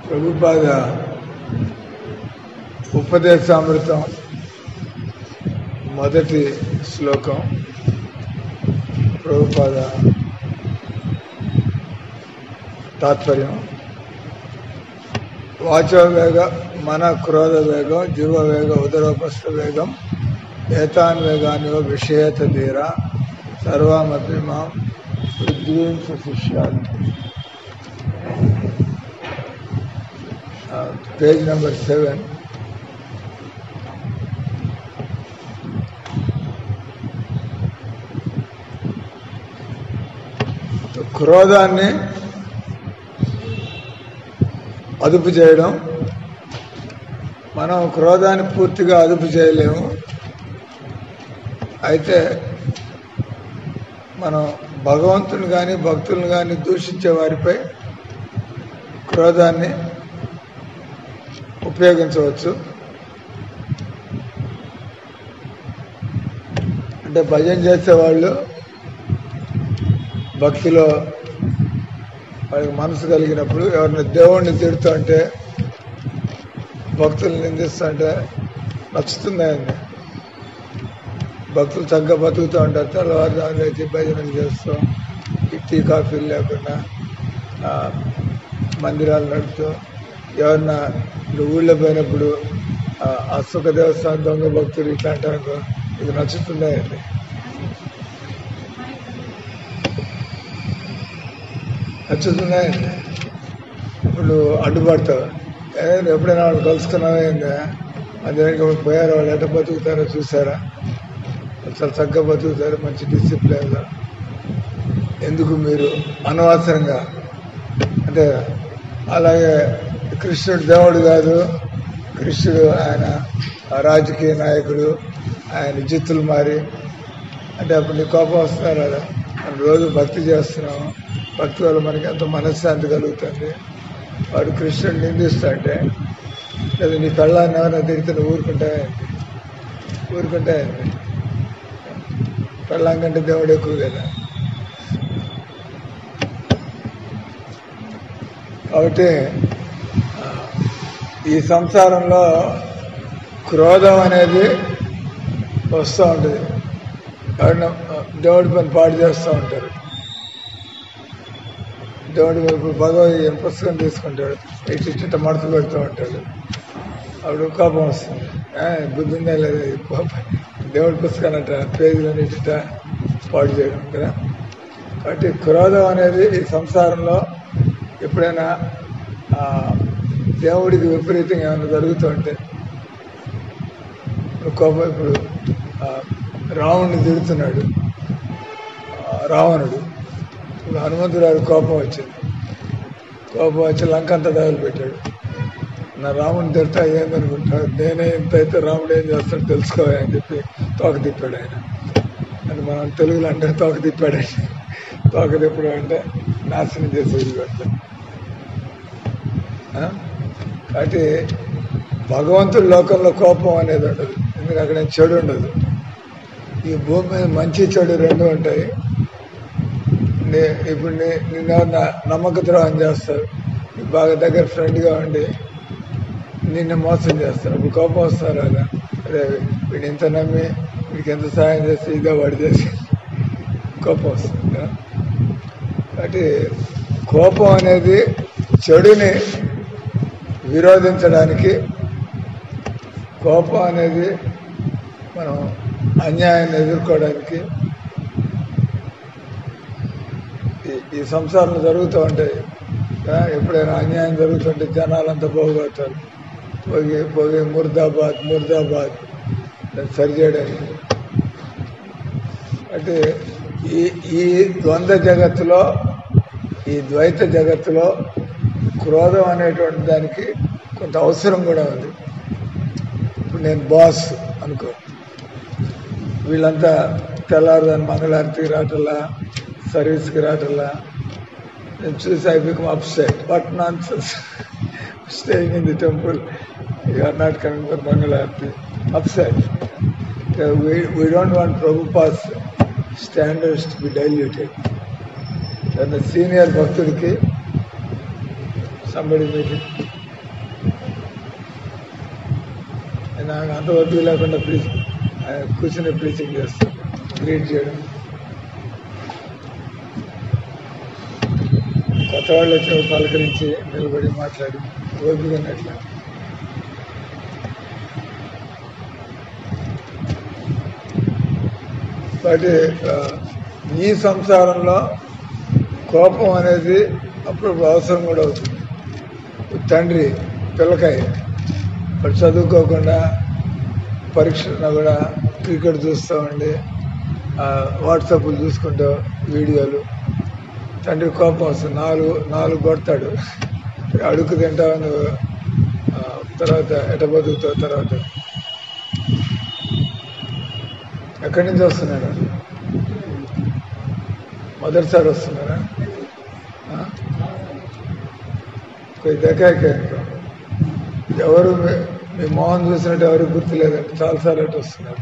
ప్రభుపాద ఉపదేశామృతం మొదటి శ్లోకం ప్రభుపాద తాత్పర్యం వాచో వేగ మన క్రోధ వేగం జీవ వేగ ఉదరోపస్థ వేగం ఏతాన్ వేగాన్ని విషయత ధీర సర్వమపి మాం విద్వింస శిష్యాలు పేజ్ నెంబర్ సెవెన్ క్రోధాన్ని అదుపు చేయడం మనం క్రోధాన్ని పూర్తిగా అదుపు చేయలేము అయితే మనం భగవంతుని కానీ భక్తులను కానీ దూషించే వారిపై క్రోధాన్ని ఉపయోగించవచ్చు అంటే భజన చేసేవాళ్ళు భక్తిలో వాళ్ళకి మనసు కలిగినప్పుడు ఎవరిని దేవుణ్ణి తిడుతుంటే భక్తులు నిందిస్తుంటే నచ్చుతుంది ఆయన్ని భక్తులు చక్కగా బతుకుతూ ఉంటారు తెల్లవారుజాము లేచి భజనలు చేస్తూ టీ కాఫీలు లేకుండా మందిరాలు నడుపుతూ ఎవరన్నా ఊళ్ళో పోయినప్పుడు ఆ సుఖ దేవస్థానం దొంగ భక్తులు ఇట్లా అంటారు ఇది నచ్చుతున్నాయండి నచ్చుతున్నాయండి ఇప్పుడు అడ్డుపడతావు ఎప్పుడైనా వాళ్ళు కలుసుకున్నావా ఏందా అదే పోయారు వాళ్ళు ఎట్ట బతుకుతారో చూసారా చాలా చక్కగా బతుకుతారు మంచి డిసిప్లిన్గా ఎందుకు మీరు అనవసరంగా అంటే అలాగే కృష్ణుడు దేవుడు కాదు కృష్ణుడు ఆయన రాజకీయ నాయకుడు ఆయన జిత్తులు మారి అంటే అప్పుడు నీ కోపం వస్తున్నారు కదా మనం రోజు భక్తి చేస్తున్నాము భక్తి వల్ల మనకి ఎంతో మనశ్శాంతి కలుగుతుంది వాడు కృష్ణుడు నిందిస్తుంటే లేదా నీ పెళ్ళాన్ని ఎవరైనా తిరిగితే నువ్వు ఊరుకుంటే ఊరుకుంటే పెళ్ళాం కంటే దేవుడు ఎక్కువ కదా కాబట్టి ఈ సంసారంలో క్రోధం అనేది వస్తూ ఉంటుంది ఎవరైనా దేవుడి పని పాడు చేస్తూ ఉంటారు దేవుడి ఇప్పుడు భగవద్ పుస్తకం తీసుకుంటాడు ఇటు ఇట్ట మడత పెడుతూ ఉంటాడు అప్పుడు కోపం వస్తుంది బుద్ధి ఉందా లేదా కోపం దేవుడి పుస్తకాన్ని అంట పేజీలను ఇట్ట పాడు చేయడం కదా కాబట్టి క్రోధం అనేది ఈ సంసారంలో ఎప్పుడైనా దేవుడికి విపరీతంగా ఏమైనా జరుగుతూ ఉంటే కోపం ఇప్పుడు రావణుని తిడుతున్నాడు రావణుడు ఇప్పుడు హనుమంతుడు కోపం వచ్చింది కోపం వచ్చి లంక అంతా పెట్టాడు నా రాముని తిడతా ఏందనుకుంటాడు నేనే ఇంత అయితే రాముడు ఏం చేస్తాడు తెలుసుకోవాలని చెప్పి తోక తిప్పాడు ఆయన అది మనం తెలుగులో అంటే తోక తిప్పాడు తోక తిప్పడం అంటే నాశనం చేసేది అట్లా కాబట్టి భగవంతుడి లోకంలో కోపం అనేది ఉండదు ఎందుకంటే అక్కడ చెడు ఉండదు ఈ భూమి మీద మంచి చెడు రెండు ఉంటాయి ఇప్పుడు నిన్న నమ్మక ద్రోహం చేస్తారు బాగా దగ్గర ఫ్రెండ్గా ఉండి నిన్ను మోసం చేస్తారు అప్పుడు కోపం వస్తారు కదా అదే వీడు ఇంత నమ్మి వీడికి ఎంత సాయం చేస్తే ఇదో వాడు చేసి కోపం వస్తుంది కాబట్టి కోపం అనేది చెడుని విరోధించడానికి కోపం అనేది మనం అన్యాయాన్ని ఎదుర్కోవడానికి ఈ సంసారంలో జరుగుతూ ఉంటాయి ఎప్పుడైనా అన్యాయం జరుగుతుంటే జనాలంతా పోగొడతారు పోగి పోగి ముర్దాబాద్ ముర్దాబాద్ సరి చేయడానికి అంటే ఈ ఈ ద్వంద్వ జగత్తులో ఈ ద్వైత జగత్తులో క్రోధం అనేటువంటి దానికి కొంత అవసరం కూడా ఉంది ఇప్పుడు నేను బాస్ అనుకో వీళ్ళంతా తెల్లారుదాని మంగళారతికి రావటల్లా సర్వీస్కి రావటల్లా నేను చూసి I become upset what non staying in the temple you are not coming for మంగళారతి upset we don't want Prabhupada's standards to be diluted senior భక్తుడికి సంబడి మీటింగ్ నాకు అంత వద్దు లేకుండా ప్లీజ్ కూర్చుని ప్లీచింగ్ చేస్తాను గ్రీట్ చేయడం కొత్త వాళ్ళు వచ్చిన పలకరించి నిలబడి మాట్లాడి ఓపిక ఉన్నట్ల కాబట్టి ఆ, ఈ సంసారంలో కోపం అనేది అప్పుడప్పుడు అవసరం కూడా అవుతుంది తండ్రి పిల్లకాయ వాడు చదువుకోకుండా పరీక్షలో కూడా క్రికెట్ చూస్తూ ఉండి ఆ, వాట్సాప్లు చూసుకుంటూ వీడియోలు తండ్రి కోపం వస్తుంది నాలుగు నాలుగు కొడతాడు అడుగు తింటావు నువ్వు ఆ, తర్వాత ఎట బతుకుతావు తర్వాత ఎక్కడి నుంచి వస్తున్నాడు మొదటిసారి వస్తున్నారా ఆ? కొద్ది దగ్గరికి ఎవరు మీ- మీ మోహన్ చూసినట్టు ఎవరికి గుర్తులేదండి చాలాసార్లు అటు వస్తున్నారు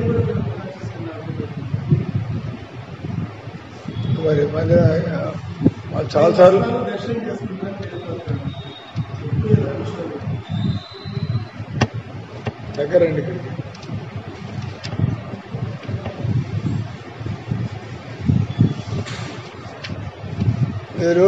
మరి మళ్ళీ ఆ, చాలాసార్లు దగ్గరండి ఇక్కడికి మీరు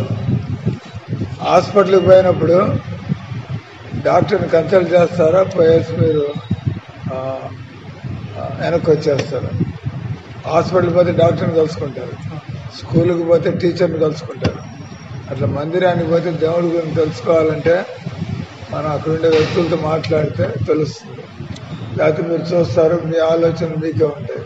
హాస్పిటల్కి పోయినప్పుడు డాక్టర్ని కన్సల్ట్ చేస్తారా పోయేసి మీరు ఆ, ఆ, వెనక్కి వచ్చేస్తారా హాస్పిటల్కి పోతే డాక్టర్ని కలుసుకుంటారు స్కూల్కి పోతే టీచర్ని కలుసుకుంటారు అట్లా మందిరానికి పోతే దేవుడి గురించి తెలుసుకోవాలంటే మనం అక్కడ ఉండే వ్యక్తులతో మాట్లాడితే తెలుస్తుంది లేకపోతే మీరు చూస్తారు మీ ఆలోచన మీకే ఉంటాయి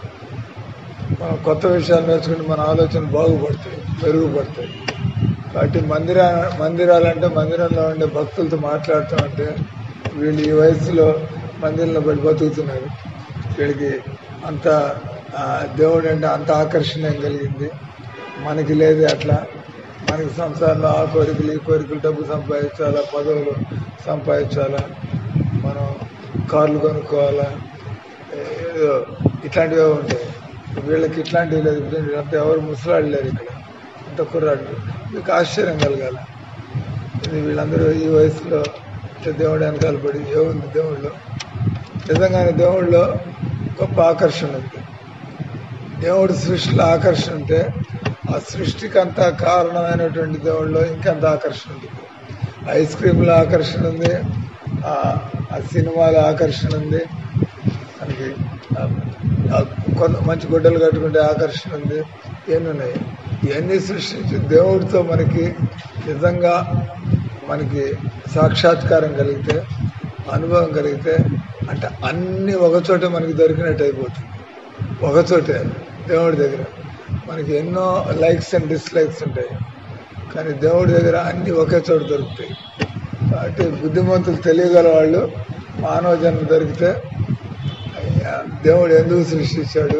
మనం కొత్త విషయాలు నేర్చుకుంటే మన ఆలోచన బాగుపడతాయి మెరుగుపడతాయి కాబట్టి మందిరా మందిరాలంటే మందిరంలో ఉండే భక్తులతో మాట్లాడుతూ ఉంటే వీళ్ళు ఈ వయసులో మందిరంలో పడి బతుకుతున్నారు వీళ్ళకి అంత ఆ, దేవుడు అంటే అంత ఆకర్షణ కలిగింది మనకి లేదు అట్లా మనకి సంసారంలో ఆ కోరికలు ఈ కోరికలు డబ్బు సంపాదించాలా పదవులు సంపాదించాలా మనం కార్లు కొనుక్కోవాలా ఏదో ఇట్లాంటివే ఉంటాయి వీళ్ళకి ఇట్లాంటివి లేదు వీళ్ళంతా ఎవరు ముసలాళ్ళు లేరు ఇక్కడ అంత కుర్రాళ్ళు మీకు ఆశ్చర్యం కలగాల ఇది వీళ్ళందరూ ఈ వయసులో ఇట్లా దేవుడు వెనకాల పడి ఏముంది దేవుళ్ళు నిజంగానే దేవుళ్ళలో గొప్ప ఆకర్షణ ఉంది దేవుడి సృష్టిలో ఆకర్షణ ఉంటే ఆ సృష్టికి అంత కారణమైనటువంటి దేవుళ్ళలో ఇంకెంత ఆకర్షణ ఉంది ఐస్ క్రీమ్లో ఆకర్షణ ఉంది ఆ ఆ సినిమాలో ఆకర్షణ ఉంది మనకి ఆ- ఆ కొంత మంచి గుడ్డలు కట్టుకుంటే ఆకర్షణ ఉంది ఇవన్నీ ఉన్నాయి ఇవన్నీ సృష్టించి దేవుడితో మనకి నిజంగా మనకి సాక్షాత్కారం కలిగితే అనుభవం కలిగితే అంటే అన్ని ఒకచోట మనకి దొరికినట్టు అయిపోతుంది ఒకచోటే దేవుడి దగ్గర మనకి ఎన్నో లైక్స్ అండ్ డిస్లైక్స్ ఉంటాయి కానీ దేవుడి దగ్గర అన్ని ఒకే చోట దొరుకుతాయి కాబట్టి బుద్ధిమంతులు తెలియగల వాళ్ళు మానవ జన్మ దొరికితే అయ్యా, దేవుడు ఎందుకు సృష్టించాడు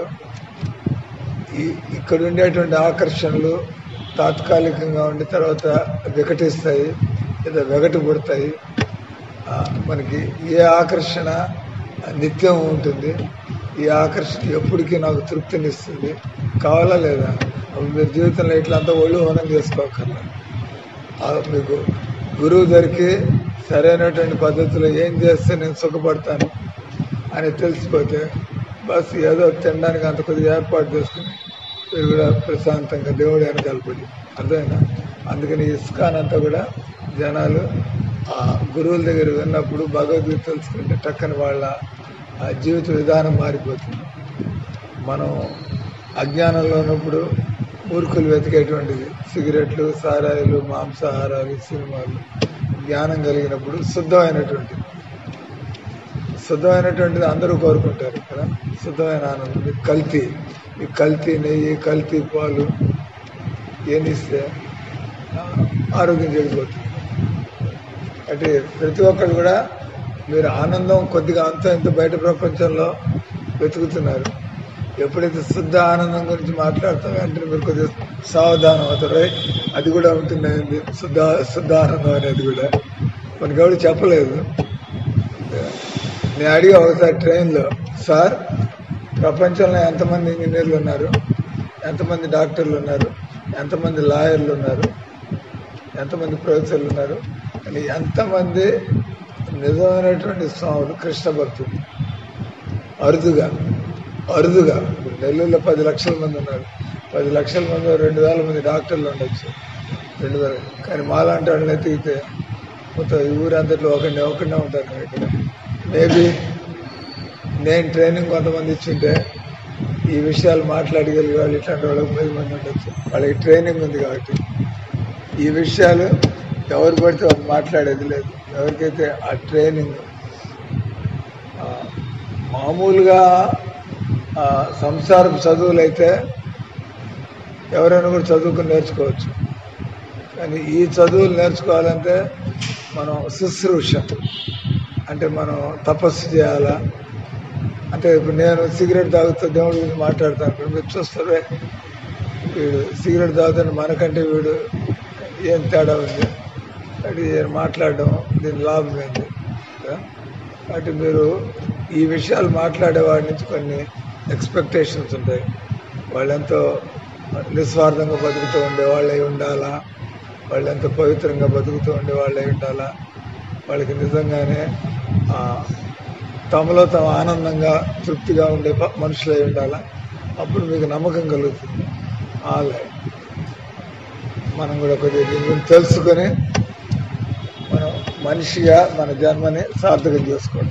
ఈ ఇక్కడ ఉండేటువంటి ఆకర్షణలు తాత్కాలికంగా ఉండి తర్వాత వికటిస్తాయి లేదా వెగటి పుడతాయి ఆ, మనకి ఏ ఆకర్షణ నిత్యం ఉంటుంది ఈ ఆకర్షణ ఎప్పటికీ నాకు తృప్తినిస్తుంది కావాలా లేదా అప్పుడు మీరు జీవితంలో ఇట్లా అంతా ఒళ్ళు హోనం చేసుకోకర్లా ఆ మీకు గురువు దొరికి సరైనటువంటి పద్ధతిలో ఏం చేస్తే నేను సుఖపడతాను అని తెలిసిపోతే బస్ ఏదో తినడానికి అంత కొద్దిగా ఏర్పాటు చేసుకుని మీరు కూడా ప్రశాంతంగా దేవుడు వెనకాలపడి అర్థమైనా అందుకని ఇస్కాన్ అంతా కూడా జనాలు ఆ గురువుల దగ్గర విన్నప్పుడు భగవద్గీత తెలుసుకుంటే టక్కని వాళ్ళ ఆ జీవిత విధానం మారిపోతుంది మనం అజ్ఞానంలో ఉన్నప్పుడు మూర్ఖులు వెతికేటువంటిది సిగరెట్లు సారాయిలు మాంసాహారాలు సినిమాలు జ్ఞానం కలిగినప్పుడు శుద్ధమైనటువంటిది శుద్ధమైనటువంటిది అందరూ కోరుకుంటారు కదా శుద్ధమైన ఆనందం ఈ కల్తీ ఈ కల్తీ నెయ్యి కల్తీ పాలు ఏనిస్తే ఆ, ఆరోగ్యం చెడిపోతుంది అంటే ప్రతి ఒక్కరు కూడా మీరు ఆనందం కొద్దిగా అంత ఇంత బయట ప్రపంచంలో వెతుకుతున్నారు ఎప్పుడైతే శుద్ధ ఆనందం గురించి మాట్లాడతాం వెంటనే మీరు కొద్దిగా సావధానం అవుతారు రైట్ అది కూడా ఉంటుంది శుద్ధ శుద్ధ ఆనందం అనేది కూడా మనకి ఎవరు చెప్పలేదు నేను అడిగా ఒకసారి ట్రైన్లో సార్ ప్రపంచంలో ఎంతమంది ఇంజనీర్లు ఉన్నారు ఎంతమంది డాక్టర్లు ఉన్నారు ఎంతమంది లాయర్లు ఉన్నారు ఎంతమంది ప్రొఫెసర్లు ఉన్నారు కానీ ఎంతమంది నిజమైనటువంటి స్వాములు కృష్ణ భక్తులు అరుదుగా అరుదుగా ఇప్పుడు నెల్లూరులో పది లక్షల మంది ఉన్నారు పది లక్షల మంది రెండు వేల మంది డాక్టర్లు ఉండొచ్చు రెండు వేల కానీ మాలాంటి వాళ్ళని ఎత్తికితే మొత్తం ఈ ఊరంతట్లో ఒకరిని ఒకరినే ఉంటారు ఇక్కడ మేబీ నేను ట్రైనింగ్ కొంతమంది ఇచ్చింటే ఈ విషయాలు మాట్లాడగలిగే వాళ్ళు ఇట్లాంటి వాళ్ళకి పది మంది ఉండొచ్చు వాళ్ళకి ట్రైనింగ్ ఉంది కాబట్టి ఈ విషయాలు ఎవరు పడితే వాళ్ళు మాట్లాడేది లేదు ఎవరికైతే ఆ ట్రైనింగ్ ఆ, మామూలుగా ఆ, సంసారపు చదువులు అయితే ఎవరైనా కూడా చదువుకుని నేర్చుకోవచ్చు కానీ ఈ చదువులు నేర్చుకోవాలంటే మనం శుశ్రూష అంటే మనం తపస్సు చేయాలా అంటే ఇప్పుడు నేను సిగరెట్ తాగుతూ దేవుడి గురించి మాట్లాడతాను ఇప్పుడు మీరు చూస్తారే వీడు సిగరెట్ తాగుతాను మనకంటే వీడు ఏం తేడా ఉంది అది మాట్లాడడం దీని లాభం ఏంటి కదా? కాబట్టి మీరు ఈ విషయాలు మాట్లాడే వాడి నుంచి కొన్ని ఎక్స్పెక్టేషన్స్ ఉంటాయి వాళ్ళు ఎంతో నిస్వార్థంగా బతుకుతూ ఉండే వాళ్ళై ఉండాలా వాళ్ళు ఎంతో పవిత్రంగా బతుకుతూ ఉండే వాళ్ళై ఉండాలా వాళ్ళకి నిజంగానే ఆ, తమలో తమ ఆనందంగా తృప్తిగా ఉండే ప- మనుషులై ఉండాలా అప్పుడు మీకు నమ్మకం కలుగుతుంది ఆలే మనం కూడా కొద్దిగా దీని గురించి తెలుసుకొని మనం మనిషిగా మన జన్మని సార్థకం చేసుకోవడం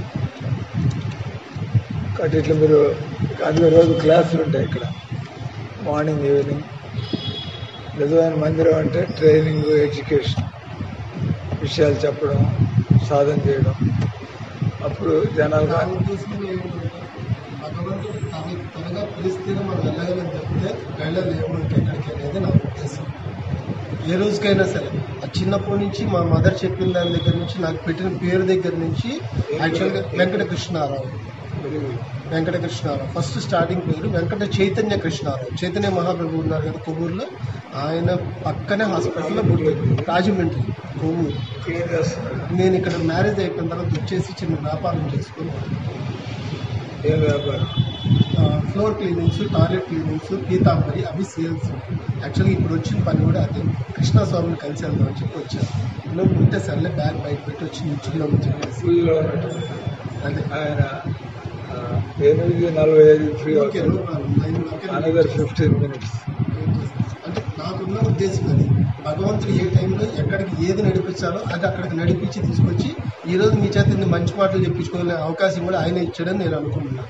కాబట్టి ఇట్లా మీరు అందులో రోజు క్లాసులు ఉంటాయి ఇక్కడ మార్నింగ్ ఈవినింగ్ నిజమైన మందిరం అంటే ట్రైనింగ్ ఎడ్యుకేషన్ విషయాలు చెప్పడం సాధన చేయడం అప్పుడు జనాలు నా ఉద్దేశంలో ఏమిటంటే, భగవంతుడు తన త్వరగా పిలిస్తేనే మనం వెళ్ళగలని చెప్తే వెళ్ళలేదు ఏముంటే ఎక్కడికి అనేది నా ఉద్దేశం ఏ రోజుకైనా సరే ఆ చిన్నప్పటి నుంచి మా మదర్ చెప్పిన దాని దగ్గర నుంచి నాకు పెట్టిన పేరు దగ్గర నుంచి యాక్చువల్గా వెంకటకృష్ణారావు వెంకటకృష్ణారావు ఫస్ట్ స్టార్టింగ్ పేరు వెంకట చైతన్య కృష్ణారావు చైతన్య మహాప్రభు ఉన్నారు కదా కొవ్వూరులో ఆయన పక్కనే హాస్పిటల్లో పుట్టారు రాజమండ్రి కొవ్వూరు క్లీన్ చేస్తున్నారు నేను ఇక్కడ మ్యారేజ్ అయిపోయిన తర్వాత వచ్చేసి చిన్న వ్యాపారం చేసుకుని ఏం వ్యాపారం floor cleanings toilet cleanings Pitambari అవి సేల్స్ యాక్చువల్గా ఇప్పుడు వచ్చిన పని కూడా అదే కృష్ణస్వామిని కలిసి వెళ్దామని చెప్పి వచ్చాను నువ్వు ఉంటే సర్లే బ్యాగ్ బయట పెట్టి వచ్చి నిల్చున్నామని చెప్పేసి ఫుల్లో ఉన్నట్టు అదే ఆయన ఆ, ఎనిమిది నలభై ఐదు ఫ్రీ ఓకే అవుతుంది no problem. నేను ఓకే. అనదర్ ఫిఫ్టీన్ మినిట్స్ అంటే నాకున్న ఉద్దేశం అది భగవంతుడు ఏ టైంలో ఎక్కడికి ఏది నడిపించాలో అది అక్కడికి నడిపించి తీసుకొచ్చి ఈ రోజు మీ చేత ఇన్ని మంచి మాటలు చెప్పించుకునే అవకాశం కూడా ఆయన ఇచ్చాడని నేను అనుకుంటున్నాను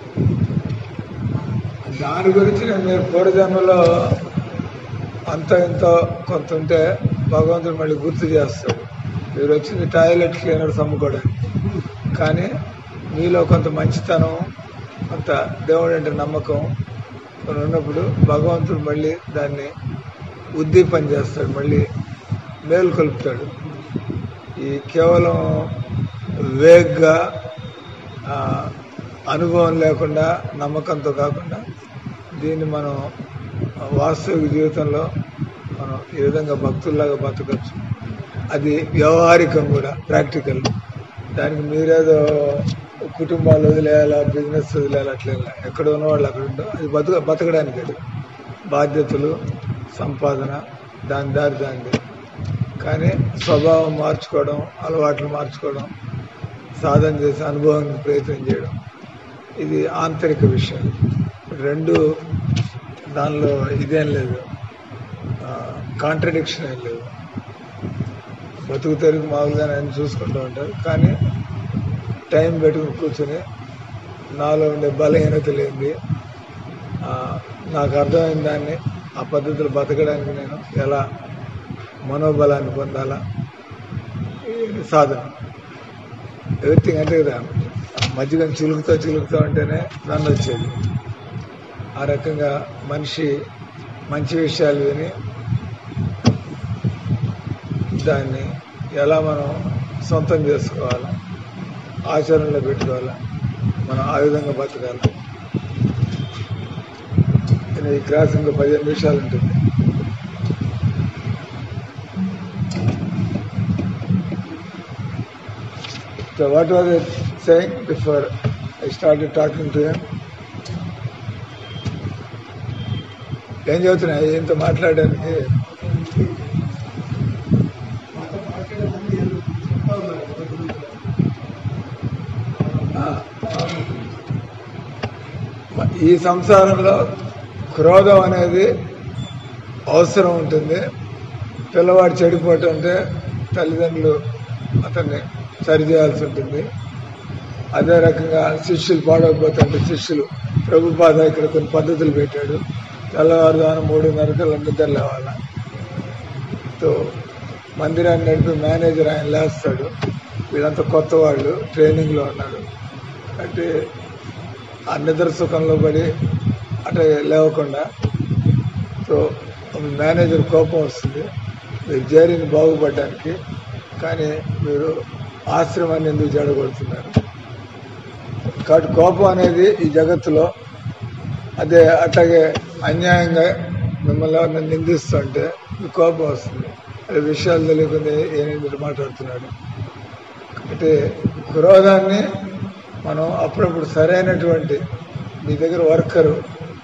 దాని గురించి నేను మీరు పూర్వజన్మలో అంత ఇంత కొంత ఉంటే భగవంతుడు మళ్ళీ గుర్తు చేస్తాడు మీరు వచ్చింది టాయిలెట్ క్లీనర్స్ అమ్ముకోవడానికి కానీ మీలో కొంత మంచితనం కొంత దేవుడు అంటే నమ్మకం కొన్ని ఉన్నప్పుడు భగవంతుడు మళ్ళీ దాన్ని ఉద్దీపన చేస్తాడు మళ్ళీ మేలు కలుపుతాడు ఈ కేవలం వేగ్గా ఆ, అనుభవం లేకుండా నమ్మకంతో కాకుండా దీన్ని మనం వాస్తవిక జీవితంలో మనం ఈ విధంగా భక్తుల్లాగా బతకచ్చు అది వ్యవహారికం కూడా ప్రాక్టికల్ దానికి మీరేదో కుటుంబాలు వదిలేయాలా బిజినెస్ వదిలేయాలి అట్లా ఏం లే. ఎక్కడ ఉన్న వాళ్ళు అక్కడ ఉంటారు అది బతుక బతకడానికి అది బాధ్యతలు సంపాదన దాని దారి దానిది కానీ స్వభావం మార్చుకోవడం అలవాట్లు మార్చుకోవడం సాధన చేసి అనుభవానికి ప్రయత్నం చేయడం ఇది ఆంతరిక విషయం రెండు దానిలో ఇదేం లేదు కాంట్రడిక్షన్ ఏం లేదు బతుకు తెరుగు మామూలుగా ఆయన చూసుకుంటూ ఉంటారు కానీ టైం పెట్టుకుని కూర్చొని నాలో ఉండే బలహీనత లేనిది ఆ, నాకు అర్థమైన దాన్ని ఆ పద్ధతిలో బతకడానికి నేను ఎలా మనోబలాన్ని పొందాలా ఇది సాధన ఎవ్రీథింగ్ అంటే కదా మధ్యగా చిలుకుతో చిలుకుతో ఉంటేనే నన్ను వచ్చేది ఆ రకంగా మనిషి మంచి విషయాలు విని దాన్ని ఎలా మనం సొంతం చేసుకోవాలా ఆచరణలో పెట్టుకోవాలా మనం ఆ విధంగా బతకాలి నేను ఈ క్లాస్ ఇంకా పదిహేను నిమిషాలు ఉంటుంది So what was I saying before I started talking to him? ఏం చెబుతున్నా ఇంత మాట్లాడడానికి మాతో మాట్లాడే ఈ సంసారంలో క్రోధం అనేది అవసరం ఉంటుంది పిల్లవాడు చెడిపోవటం అంటే తల్లిదండ్రులు అతన్ని సరిచేయాల్సి ఉంటుంది అదే రకంగా శిష్యులు పాడవకపోతుంటే శిష్యులు ప్రభుపాద ఇక్కడ కొన్ని పద్ధతులు పెట్టాడు తెల్లవారుదాన మూడున్నర కల్లా నిద్ర లేవాల తో మందిరాన్ని నడిపి మేనేజర్ ఆయన లేస్తాడు వీళ్ళంతా కొత్త వాళ్ళు ట్రైనింగ్లో ఉన్నారు అంటే ఆ నిద్ర సుఖంలో పడి అట్లా లేవకుండా సో మేనేజర్ కోపం వస్తుంది మీరు చేరిని బాగుపడడానికి కానీ మీరు ఆశ్రమాన్ని ఎందుకు జడగొడుతున్నారు కాబట్టి కోపం అనేది ఈ జగత్తులో అదే అట్లాగే అన్యాయంగా మిమ్మల్ని ఎవరిని నిందిస్తుంటే మీకు కోపం వస్తుంది అది విషయాలు తెలియకుండా ఏనేది మాట్లాడుతున్నాడు అంటే క్రోధాన్ని మనం అప్పుడప్పుడు సరైనటువంటి మీ దగ్గర వర్కరు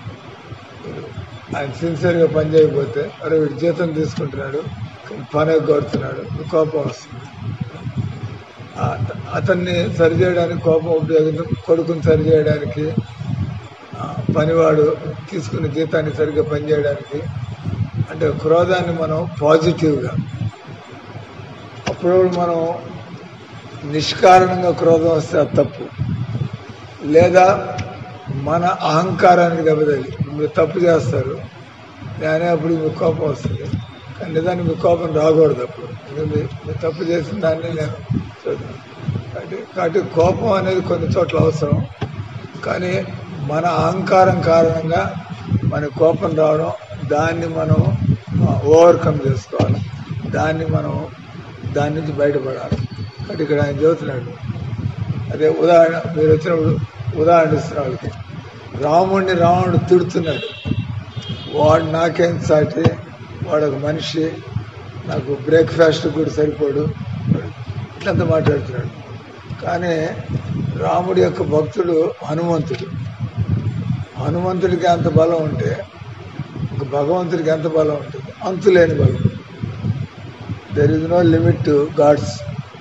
ఆయన సిన్సియర్గా పని చేయకపోతే అరే వీడు జీతం తీసుకుంటున్నాడు కానీ పని కొడుతున్నాడు మీకు కోపం వస్తుంది ఆ- అతన్ని సరిచేయడానికి కోపం ఉపయోగించడం కొడుకుని సరిచేయడానికి ఆ, పనివాడు తీసుకున్న జీతాన్ని సరిగ్గా పనిచేయడానికి అంటే క్రోధాన్ని మనం పాజిటివ్గా అప్పుడు మనం నిష్కారణంగా క్రోధం వస్తే అది తప్పు లేదా మన అహంకారానికి దెబ్బతగిలి మీరు తప్పు చేస్తారు నేనే అప్పుడు మీకు కోపం వస్తుంది కానీ నిజానికి మీకు కోపం రాకూడదు అప్పుడు ఎందుకంటే మీ- మీరు తప్పు చేసిన దాన్ని నేను చూద్దాం కాబట్టి కాబట్టి కోపం అనేది కొన్ని చోట్ల అవసరం కానీ మన అహంకారం కారణంగా మన కోపం రావడం దాన్ని మనం ఓవర్కమ్ చేసుకోవాలి దాన్ని మనం దాని నుంచి బయటపడాలి కాబట్టి ఇక్కడ ఆయన చెబుతున్నాడు అదే ఉదాహరణ మీరు వచ్చినప్పుడు ఉదాహరణ ఇస్తున్న వాళ్ళకి రాముడిని రావణుడు తిడుతున్నాడు వాడు నాకేం సాటి వాడు ఒక మనిషి నాకు బ్రేక్ఫాస్ట్ కూడా సరిపోడు ఇట్లంతా మాట్లాడుతున్నాడు కానీ రాముడి యొక్క భక్తుడు హనుమంతుడు హనుమంతుడికి అంత బలం ఉంటే ఇంక భగవంతుడికి ఎంత బలం ఉంటుంది అంతులేని బలం there is no limit to God's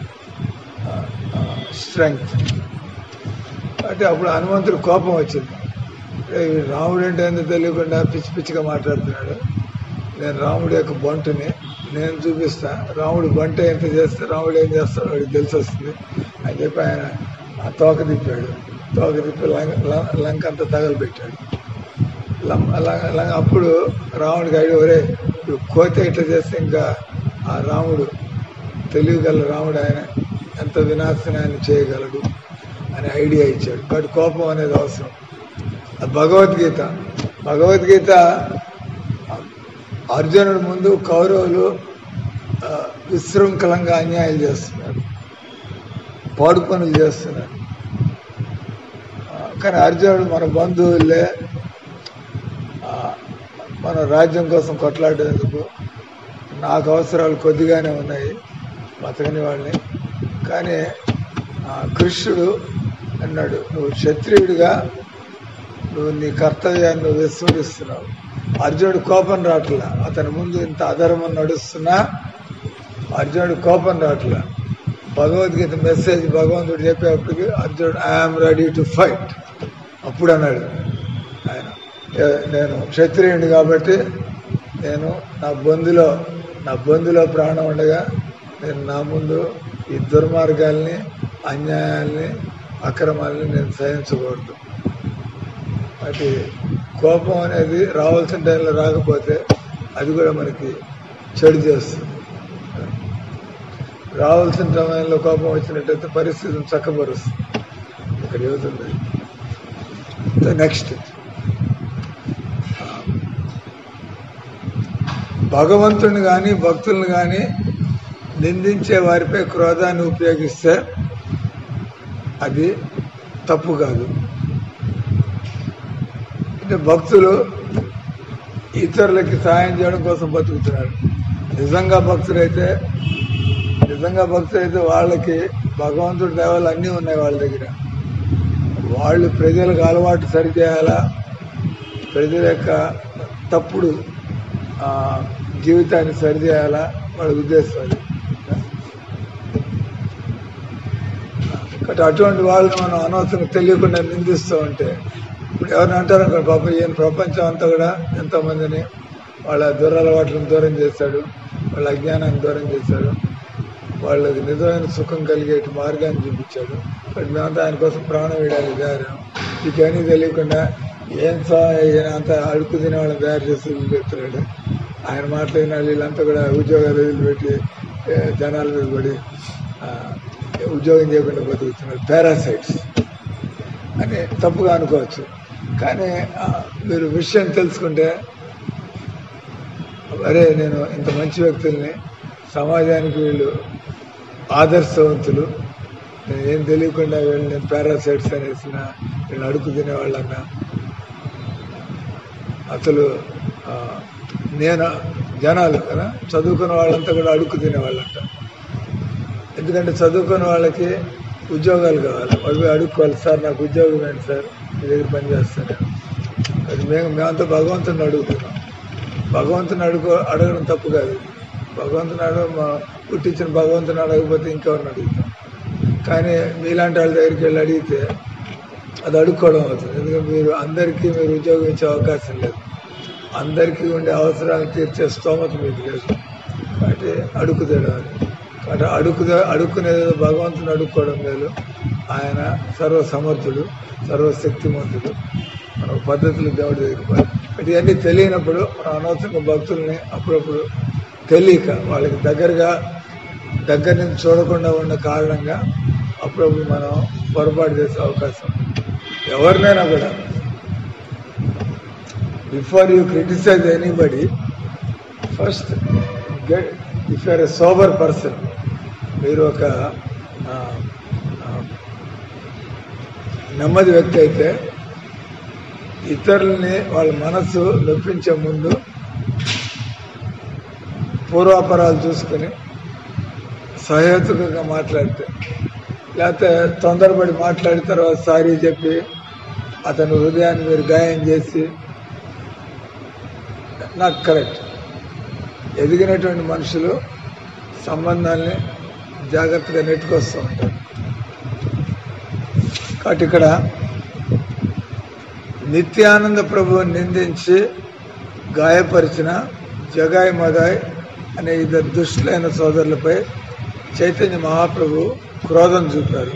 strength అంటే అప్పుడు హనుమంతుడు కోపం వచ్చింది ఏ, వీడు రాముడు అంటే ఎందుకు తెలియకుండా పిచ్చి పిచ్చిగా మాట్లాడుతున్నాడు నేను రాముడి యొక్క బంటుని నేను చూపిస్తా రాముడు బంట ఎంత చేస్తే రాముడు ఏం చేస్తాడో వాడికి తెలిసి వస్తుంది అని చెప్పి ఆయన ఆ తోక తిప్పాడు తోక తిప్పి లంక లం- లంక అంతా తగలబెట్టాడు లం- లంక- లంక అప్పుడు రాముడికి ఐడియా ఒరే ఇప్పుడు కోతే ఇట్లా చేస్తే ఇంకా ఆ రాముడు తెలియగల రాముడు ఆయన ఎంత వినాశనాన్ని చేయగలడు అనే ఐడియా ఇచ్చాడు కాబట్టి కోపం అనేది అవసరం అది భగవద్గీత భగవద్గీత అర్జునుడి ముందు కౌరవులు ఆ, విశృంఖలంగా అన్యాయాలు చేస్తున్నారు పాడు పనులు చేస్తున్నారు ఆ, కానీ అర్జునుడు మన బంధువులే ఆ, మన రాజ్యం కోసం కొట్లాడేందుకు నాకు అవసరాలు కొద్దిగానే ఉన్నాయి బతకని వాళ్ళని కానీ ఆ, కృష్ణుడు అన్నాడు నువ్వు క్షత్రియుడిగా నువ్వు నీ కర్తవ్యాన్ని నువ్వు విస్మరిస్తున్నావు అర్జునుడు కోపం రావట్లా అతని ముందు ఇంత అధర్మం నడుస్తున్నా అర్జునుడు కోపం రావట్లా భగవద్గీత మెసేజ్ భగవంతుడు చెప్పేప్పటికి అర్జునుడు ఐఎమ్ రెడీ టు ఫైట్ అప్పుడు అన్నాడు ఆయన "ఏ- నేను క్షత్రియుడిని కాబట్టి నేను నా బంధులో నా బంధులో ప్రాణం ఉండగా నేను నా ముందు ఈ దుర్మార్గాల్ని అన్యాయాల్ని అక్రమాల్ని నేను సహించకూడదు అది కోపం అనేది రావాల్సిన టైంలో రాకపోతే అది కూడా మనకి చెడు చేస్తుంది రావాల్సిన సమయంలో కోపం వచ్చినట్టయితే పరిస్థితిని చక్కబరుస్తుంది ఇక్కడ చెబుతుంది నెక్స్ట్ భగవంతుని కానీ భక్తుల్ని కానీ నిందించే వారిపై క్రోధాన్ని ఉపయోగిస్తే అది తప్పు కాదు అంటే భక్తులు ఇతరులకి సాయం చేయడం కోసం బతుకుతున్నారు నిజంగా భక్తులైతే నిజంగా భక్తులైతే వాళ్ళకి భగవంతుడి దేవాలు అన్నీ ఉన్నాయి వాళ్ళ దగ్గర వాళ్ళు ప్రజలకు అలవాటు సరిచేయాలా ప్రజల యొక్క తప్పుడు ఆ, జీవితాన్ని సరిచేయాలా వాళ్ళ ఉద్దేశం అది కాబట్టి అటువంటి వాళ్ళని మనం అనవసరం తెలియకుండా నిందిస్తూ ఉంటే ఇప్పుడు ఎవరిని అంటారు అనుకో పాప ఈయన ప్రపంచం అంతా కూడా ఎంతో మందిని వాళ్ళ దురలవాట్లను దూరం చేశాడు వాళ్ళ అజ్ఞానాన్ని దూరం చేశాడు వాళ్ళకి నిజమైన సుఖం కలిగేటి మార్గాన్ని చూపించాడు బట్ మేమంతా ఆయన కోసం ప్రాణం వేయడానికి తయారు ఇకన్నీ తెలియకుండా ఏం సా ఈయన అంతా అడుగు తినే వాళ్ళని తయారు చేసి వదిలిపెడుతున్నాడు ఆయన మాట్లాడిన వీళ్ళంతా కూడా ఉద్యోగాలు వదిలిపెట్టి ఏ, జనాల మీద పడి ఆ, ఉద్యోగం చేయకుండా బతుకుతున్నారు పారాసైట్స్ అని తప్పుగా అనుకోవచ్చు కానీ ఆ, మీరు విషయం తెలుసుకుంటే అరే నేను ఇంత మంచి వ్యక్తుల్ని సమాజానికి వీళ్ళు ఆదర్శవంతులు నేను ఏం తెలియకుండా వీళ్ళు నేను పారాసైట్స్ అనేసిన వీళ్ళు అడుగు తినేవాళ్ళన్నా అసలు ఆ, నేను జనాలు కదా చదువుకున్న వాళ్ళంతా కూడా అడుగు తినేవాళ్ళంట ఎందుకంటే చదువుకున్న వాళ్ళకి ఉద్యోగాలు కావాలి వాళ్ళు పోయి అడుక్కోవాలి సార్ నాకు ఉద్యోగం ఏంటి సార్ మీ దగ్గర పని చేస్తాను అది మేము మేమంతా భగవంతుని అడుగుతున్నాం భగవంతుని అడుగు అడగడం తప్పు కాదు భగవంతుని అడగ మా పుట్టించిన భగవంతుని అడగకపోతే ఇంకెవరిని అడుగుతాం కానీ మీలాంటి వాళ్ళ దగ్గరికి వెళ్ళి అడిగితే అది అడుక్కోవడం అవుతుంది ఎందుకంటే మీరు అందరికీ మీరు ఉద్యోగం ఇచ్చే అవకాశం లేదు అందరికీ ఉండే అవసరాలు తీర్చే స్తోమత మీకు లేదు కాబట్టి అడుగుతాడు కాబట్టి అడుగుదా అడుక్కునేది భగవంతుని అడుక్కోవడం లేదు ఆయన సర్వసమర్థుడు సర్వశక్తిమంతుడు మన పద్ధతులు దేవుడి దగ్గర పోయి బట్ ఇవన్నీ తెలియనప్పుడు మనం అనవసరంగా భక్తుల్ని అప్పుడప్పుడు తెలియక వాళ్ళకి దగ్గరగా దగ్గర నుంచి చూడకుండా ఉన్న కారణంగా అప్పుడప్పుడు మనం పొరపాటు చేసే అవకాశం ఉంది. ఎవరినైనా కూడా before you criticise anybody first get if you're a sober person మీరు ఒక ఆ, ఆ, నెమ్మది వ్యక్తి అయితే ఇతరుల్ని వాళ్ళ మనసు నొప్పించే ముందు పూర్వాపరాలు చూసుకుని సహేతుకంగా మాట్లాడితే లేకపోతే తొందరపడి మాట్లాడిన తర్వాత సారీ చెప్పి అతని హృదయాన్ని మీరు గాయం చేసి నాకు కరెక్ట్ ఎదిగినటువంటి మనుషులు సంబంధాల్ని జాగ్రత్తగా నెట్టుకొస్తూ ఉంటారు కాబట్టి ఇక్కడ నిత్యానంద ప్రభువుని నిందించి గాయపరిచిన జగాయ్ మదాయ్ అనే ఇద్దరు దుష్టులైన సోదరులపై చైతన్య మహాప్రభు క్రోధం చూపారు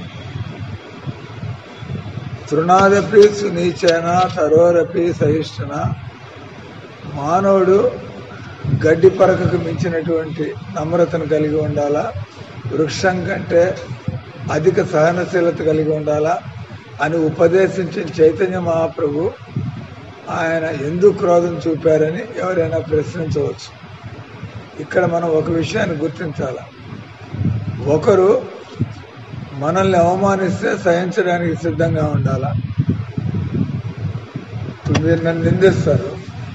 తృణాదపి సునీచన తరోరపి సహిష్ఠున మానవుడు గడ్డి పరకకు మించినటువంటి నమ్రతను కలిగి ఉండాలా వృక్షం కంటే అధిక సహనశీలత కలిగి ఉండాలా అని ఉపదేశించిన చైతన్య మహాప్రభు ఆయన ఎందుకు క్రోధం చూపారని ఎవరైనా ప్రశ్నించవచ్చు ఇక్కడ మనం ఒక విషయాన్ని గుర్తించాల ఒకరు మనల్ని అవమానిస్తే సహించడానికి సిద్ధంగా ఉండాలా ఇప్పుడు మీరు నన్ను నిందిస్తారు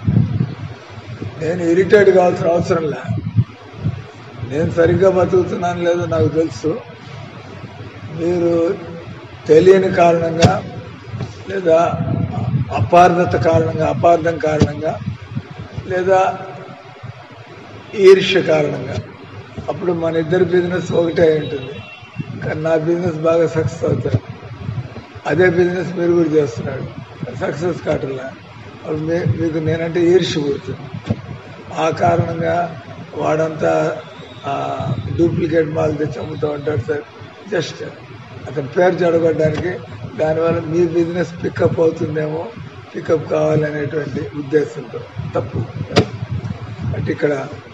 నేను ఇరిటేట్ కావాల్సిన అవసరం లే నేను సరిగ్గా బతుకుతున్నాను లేదో నాకు తెలుసు మీరు తెలియని కారణంగా లేదా అపార్థత కారణంగా అపార్థం కారణంగా లేదా ఈర్ష్య కారణంగా అప్పుడు మన ఇద్దరి బిజినెస్ ఒకటే అయి ఉంటుంది కానీ నా బిజినెస్ బాగా సక్సెస్ అవుతాడు అదే బిజినెస్ మీరు కూడా చేస్తున్నాడు సక్సెస్ కావట్లా అప్పుడు మీ- మీకు నేనంటే ఈర్ష్య పుడుతుంది ఆ కారణంగా వాడంతా డూప్లికేట్ మాల్ తెచ్చి అమ్ముతూ ఉంటాడు సార్ జస్ట్ అతని పేరు చెడగొట్టడానికి దానివల్ల మీ బిజినెస్ పికప్ అవుతుందేమో పికప్ కావాలనేటువంటి ఉద్దేశంతో తప్పు అంటే ఇక్కడ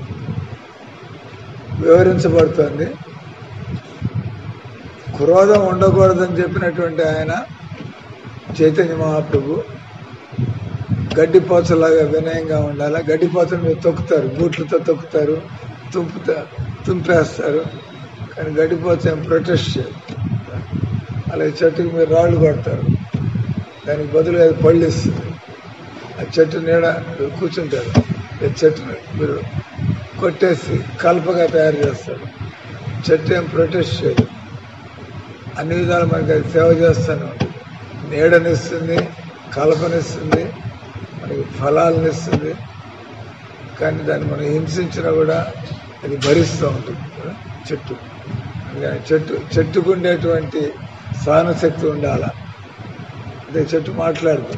వివరించబడుతోంది క్రోధం ఉండకూడదని చెప్పినటువంటి ఆయన చైతన్య మహాప్రభు గడ్డిపోచలాగా వినయంగా ఉండాలి గడ్డిపోచను మీరు తొక్కుతారు బూట్లతో తొక్కుతారు తుంపుతా తుంపేస్తారు కానీ గడ్డిపోచ ఏం ప్రొటెస్ట్ చేయదు అలాగే చెట్టుకి మీరు రాళ్ళు కొడతారు దానికి బదులుగా అది పళ్ళు ఇస్తుంది ఆ చెట్టు నీడ మీరు కూర్చుంటారు ఈ చెట్టుని మీరు కొట్టేసి కలపగా తయారు చేస్తారు చెట్టు ఏం ప్రొటెస్ట్ చేయదు అన్ని విధాలు మనకి అది సేవ చేస్తూనే ఉంటుంది నీడనిస్తుంది కలపనిస్తుంది మనకి ఫలాలను ఇస్తుంది కానీ దాన్ని మనం హింసించినా కూడా అది భరిస్తూ ఉంటుంది కదా చెట్టు అందుకని చెట్టు చెట్టుకు ఉండేటువంటి సహనశక్తి ఉండాల అదే చెట్టు మాట్లాడదు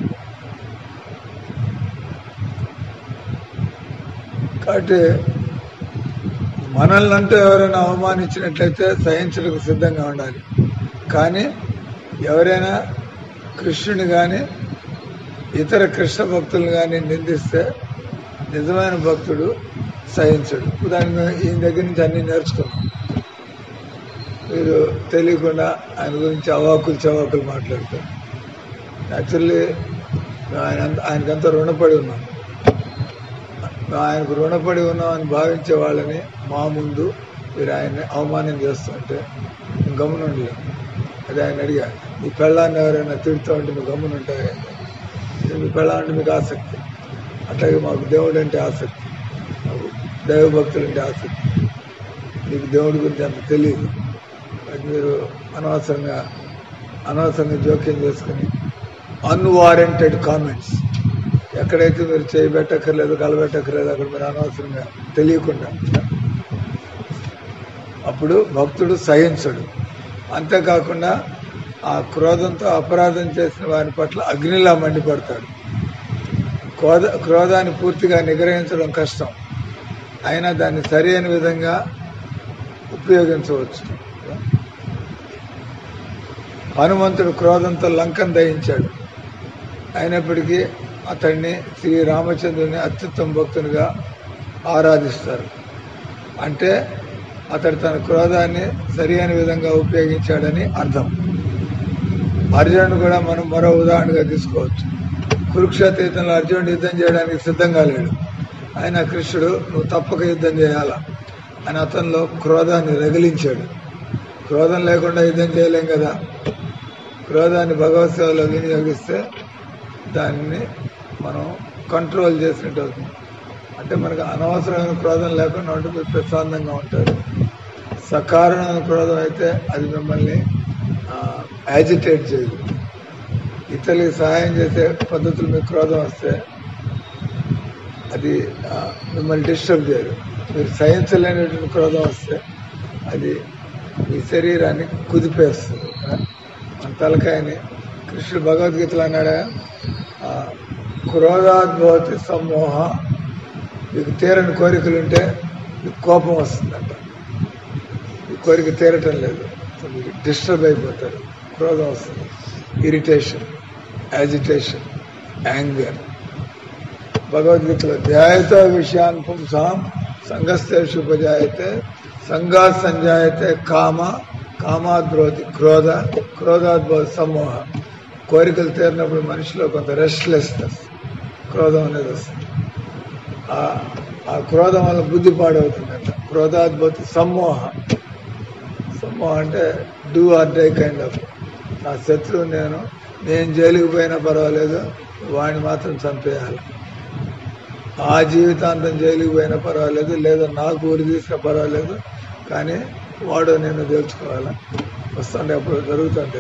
కాబట్టి మనల్ని అంటూ ఎవరైనా అవమానించినట్లయితే సహించడానికి సిద్ధంగా ఉండాలి కానీ ఎవరైనా కృష్ణుని కానీ ఇతర కృష్ణ భక్తులు కానీ నిందిస్తే నిజమైన భక్తుడు సహించడు ఉదాహరణ ఈయన దగ్గర నుంచి అన్ని నేర్చుకున్నాం మీరు తెలియకుండా ఆయన గురించి అవాకులు చవాకులు మాట్లాడతారు యాక్చువల్లీ ఆయన ఆయనకంతా రుణపడి ఉన్నాం మేము ఆయనకు రుణపడి ఉన్నామని భావించే వాళ్ళని మా ముందు మీరు ఆయన్ని అవమానం చేస్తుంటే మేము గమనుండలేము అది ఆయన అడిగా మీ పెళ్ళాన్ని ఎవరైనా తిడుతూ ఉంటే మీరు గమనుంటారు మీ పెళ్ళాం అంటే మీకు ఆసక్తి అట్లాగే మాకు దేవుడు అంటే ఆసక్తి మాకు దైవ భక్తులు అంటే ఆసక్తి మీకు దేవుడి గురించి అంత తెలియదు అది మీరు అనవసరంగా అనవసరంగా జోక్యం చేసుకుని అన్వారెంటెడ్ కామెంట్స్ ఎక్కడైతే మీరు చేయబెట్టక్కర్లేదు కలబెట్టక్కర్లేదు అక్కడ మీరు అనవసరంగా తెలియకుండా అప్పుడు భక్తుడు సహించడు అంతేకాకుండా ఆ క్రోధంతో అపరాధం చేసిన వారి పట్ల అగ్నిలా మండిపడతాడు క్రోధ క్రోధాన్ని పూర్తిగా నిగ్రహించడం కష్టం అయినా దాన్ని సరైన విధంగా ఉపయోగించవచ్చు హనుమంతుడు క్రోధంతో లంకను దయించాడు అయినప్పటికీ అతన్ని శ్రీ రామచంద్రుని అత్యుత్తమ భక్తునిగా ఆరాధిస్తారు అంటే అతడు తన క్రోధాన్ని సరియైన విధంగా ఉపయోగించాడని అర్థం అర్జునుడు కూడా మనం మరో ఉదాహరణగా తీసుకోవచ్చు కురుక్షేత్ర యుద్ధంలో అర్జునుడు యుద్ధం చేయడానికి సిద్ధంగా లేడు ఆయన కృష్ణుడు నువ్వు తప్పక యుద్ధం చేయాలా అని అతనిలో క్రోధాన్ని రగిలించాడు క్రోధం లేకుండా యుద్ధం చేయలేం కదా క్రోధాన్ని భగవత్ సేవలో వినియోగిస్తే దాన్ని మనం కంట్రోల్ చేసినట్టు అవుతుంది అంటే మనకు అనవసరమైన క్రోధం లేకుండా ఉంటే మీరు ప్రశాంతంగా ఉంటారు సకారణమైన క్రోధం అయితే అది మిమ్మల్ని యాజిటేట్ చేయదు ఇతరులకి సహాయం చేసే పద్ధతులు మీకు క్రోధం వస్తే అది ఆ, మిమ్మల్ని డిస్టర్బ్ చేయదు మీరు సహించలేనటువంటి క్రోధం వస్తే అది మీ శరీరాన్ని కుదిపేస్తుంది ఆ, మన తలకాయని కృష్ణుడు భగవద్గీతలో అన్నాడా ఆ, క్రోధాద్భవతి సమ్మోహ మీకు తీరని కోరికలు ఉంటే మీకు కోపం వస్తుందంట ఈ కోరిక తీరటం లేదు సో మీరు డిస్టర్బ్ అయిపోతారు క్రోధం వస్తుంది ఇరిటేషన్ యాజిటేషన్ యాంగర్ భగవద్గీతలో ధ్యాయత విషయాన్ పుంసాం సంఘస్థేషు ఉపజాయతే సంఘా సంజాయతే కామ కామాద్రోతి క్రోధ క్రోధాద్భవతి సమూహ కోరికలు తీరినప్పుడు మనిషిలో కొంత రెస్ట్లెస్నెస్ క్రోధం అనేది వస్తుంది ఆ- ఆ క్రోధం వల్ల బుద్ధి పాడవుతుందంట క్రోధాద్భుతి సమ్మోహ సమ్మోహం అంటే do or die kind of నా శత్రువు నేను నేను జైలుకి పోయినా పర్వాలేదు వాడిని మాత్రం చంపేయాలి ఆ జీవితాంతం జైలుకి పోయినా పర్వాలేదు లేదా నాకు ఊరి తీసుకున్నా పర్వాలేదు కానీ వాడు నేను తెలుసుకోవాలి వస్తుండే అప్పుడు జరుగుతుంటే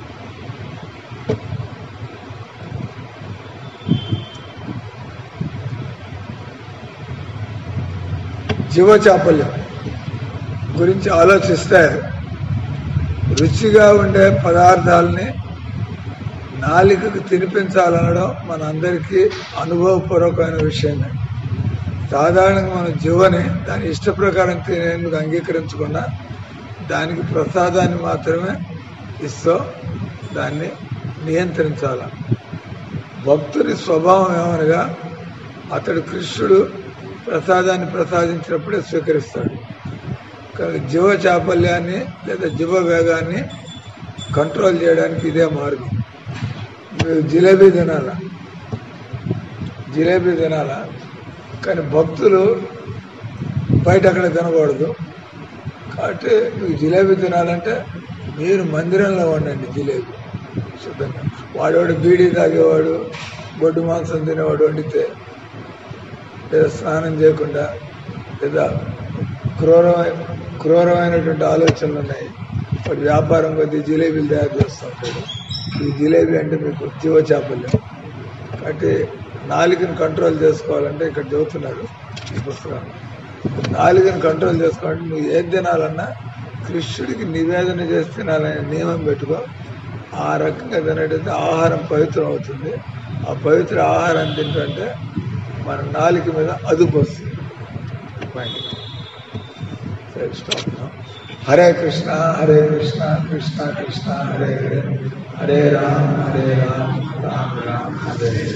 జీవచాపల్యం గురించి ఆలోచిస్తే రుచిగా ఉండే పదార్థాలని నాలికకు తినిపించాలనడం మన అందరికీ అనుభవపూర్వకమైన విషయమే సాధారణంగా మన జీవని దాని ఇష్ట ప్రకారం తినేందుకు అంగీకరించకుండా దానికి ప్రసాదాన్ని మాత్రమే ఇస్తూ దాన్ని నియంత్రించాల భక్తుని స్వభావం ఏమనగా అతడు కృష్ణుడు ప్రసాదాన్ని ప్రసాదించినప్పుడే స్వీకరిస్తాడు కానీ జీవ చాపల్యాన్ని లేదా జీవ వేగాన్ని కంట్రోల్ చేయడానికి ఇదే మార్గం మీరు జిలేబీ తినాలా జిలేబీ తినాలా కానీ భక్తులు బయట అక్కడ తినకూడదు కాబట్టి మీకు జిలేబీ తినాలంటే మీరు మందిరంలో వండండి జిలేబీ శుద్ధంగా వాడేవాడు బీడీ తాగేవాడు గొడ్డు మాంసం తినేవాడు వండితే లేదా స్నానం చేయకుండా లేదా క్రూరమైన క్రూరమైనటువంటి ఆలోచనలు ఉన్నాయి వాడు వ్యాపారం కొద్దీ జిలేబీలు తయారు చేస్తూ ఉంటాడు ఈ జిలేబీ అంటే మీకు జీవ చాపల్యం కాబట్టి నాలుగుని కంట్రోల్ చేసుకోవాలంటే ఇక్కడ చెబుతున్నారు ఈ పుస్తకాన్ని నాలుగుని కంట్రోల్ చేసుకోవాలంటే నువ్వు ఏది తినాలన్నా కృష్ణుడికి నివేదన చేసి తినాలనే నియమం పెట్టుకో ఆ రకంగా తినట్టయితే ఆహారం పవిత్రం అవుతుంది ఆ పవిత్ర ఆహారం తింటుంటే మన నాలుక మీద అదుపు వస్తుంది Fine. సరే స్టాప్ now. హరే కృష్ణ హరే కృష్ణ కృష్ణ కృష్ణ హరే హరే హరే రామ్ హరే రామ్ రామ్ రామ్ హరే హరే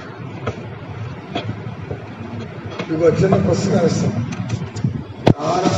మీకు వచ్చిన పుస్తకం ఇస్తాం కావాలా